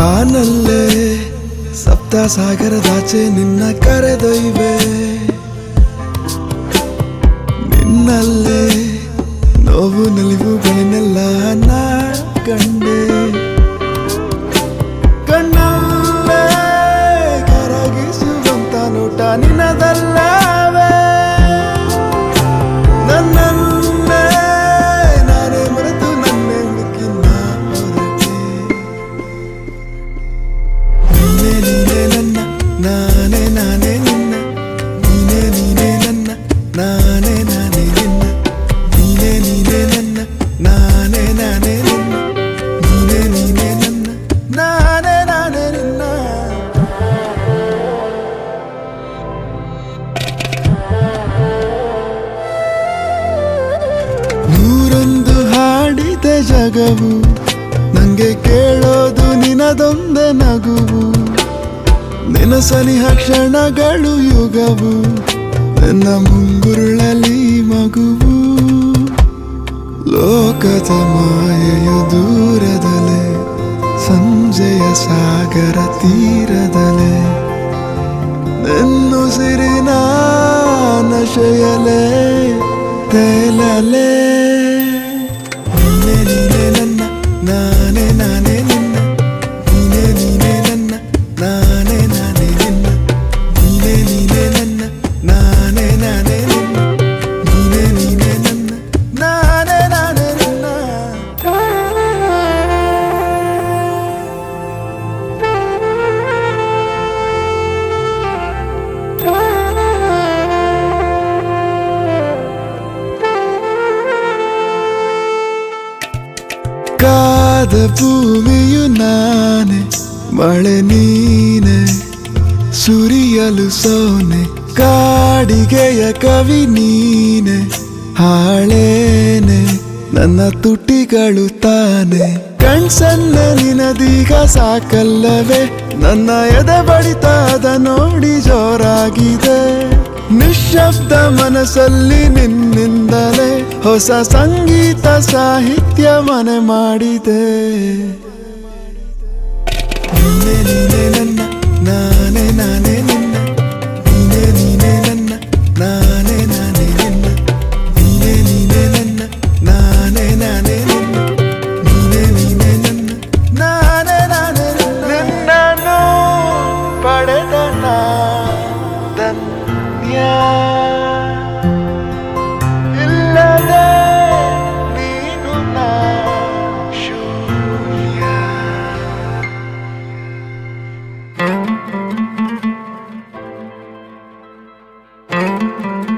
ಬಾನಲ್ಲೇ ಸಪ್ತ ಸಾಗರದಾಚೆ ನಿನ್ನ ಕರೆದೊಯ್ವೆ ನಿನ್ನಲ್ಲೇ ನೋವು ನಲಿವುಗಳನ್ನೆಲ್ಲ ನಾ ಕಂಡೆ ಕಣ್ಣಲ್ಲೇ ಕರಗಿಸುವಂತ ನೋಟ ನಿನ್ನದಲ್ಲವೇ ನನ್ನನ್ನೇ ನಾನೇ ಮರೆತು ನನ್ನೇ ಹುಡುಕಿ ನಾ ಹೊರಟೆ ನೀನೇ ನೀನೇ ನನ್ನ ನಾನೇ ನಾನೇ ನಿನ್ನ ನೀನೇ ನೀನೇ ನನ್ನ ನಾನೇ ನಾನೇ ನಿನ್ನ ನೀನೇ ನೀನೇ ನನ್ನ ನಾನೇ ನಾನೇ ನಿನ್ನ ನೀನೇ ನೀನೇ ನನ್ನ ನಾನೇ ನಾನೇ ನಿನ್ನ ನೂರೊಂದು ಹಾಡಿದ ಜಗವು ನಂಗೆ ಕೇಳೋದು ನಿನದೊಂದೇ ನಗುವು ನಿನ ಸನಿಹ ಕ್ಷಣಗಳು ಯುಗವು ನನ್ನ ಮುಂಗುರುಳಲಿ ಮಗುವು ಲೋಕದ ಮಾಯೆಯು ದೂರದಲೆ ಸಂಜೆಯ ಸಾಗರ ತೀರದಲೆ ನೆನ್ನುಸಿರಿನ ನಶೆಯಲೇ ತೇಲಲೇ ನೀನೇ ನೀನೇ ನನ್ನ ನಾನೇ ನಾನೇ ನಿನ್ನ ನೀನೇ ನೀನೇ ನನ್ನ ನಾನೇ ನಾನೇ ನಿನ್ನ ನೀನೇ ನೀನೇ ನನ್ನ ನಾನೇ ನಾನೇ ನಿನ್ನ ನೀನೇ ನೀನೇ ನನ್ನ ನಾನೇ ನಾನೇ ನಿನ್ನ ಕಾದ ಭೂಮಿಯು ನಾನೆ ಮಳೆ ನೀನೆ ಸುರಿಯಲು ಸೋನೆ ಕಾಡಿಗೆಯ ಕವಿ ನೀನೆ ಹಾಳೇನೆ ನನ್ನ ತುಟಿಗಳು ತಾನೆ ಕಣ್ಸನ್ನ ನಿನದೀಗ ಸಾಕಲ್ಲವೇ ನನ್ನ ಎದೆ ಬಡಿತಾದ ನೋಡಿ ಜೋರಾಗಿದೆ ನಿಶ್ಶಬ್ದ ಮನಸ್ಸಲ್ಲಿ ನಿನ್ನಿಂದಲೇ ಹೊಸ ಸಂಗೀತ ಸಾಹಿತ್ಯ ಮನೆ ಮಾಡಿದೆ ನೀನೇ ನೀನೇ ನನ್ನ ನಾನೇ ನಾನೇ ನಿನ್ನ ನೀನೇ ನೀನೇ ನನ್ನ ನಾನೇ ನಾನೇ ನಿನ್ನ ನೀನೇ ನೀನೇ ನನ್ನ ನಾನೇ ನಾನೇ ನಿನ್ನ ನೀನೇ ನೀನೇ ನನ್ನ ನಾನೇ ನಾನೇ ನಿನ್ನನ್ನು ಪಡೆದ ಧನ್ಯ ಇಲ್ಲದೆ ನೀನು ನಾ ಶೂನ್ಯ thank you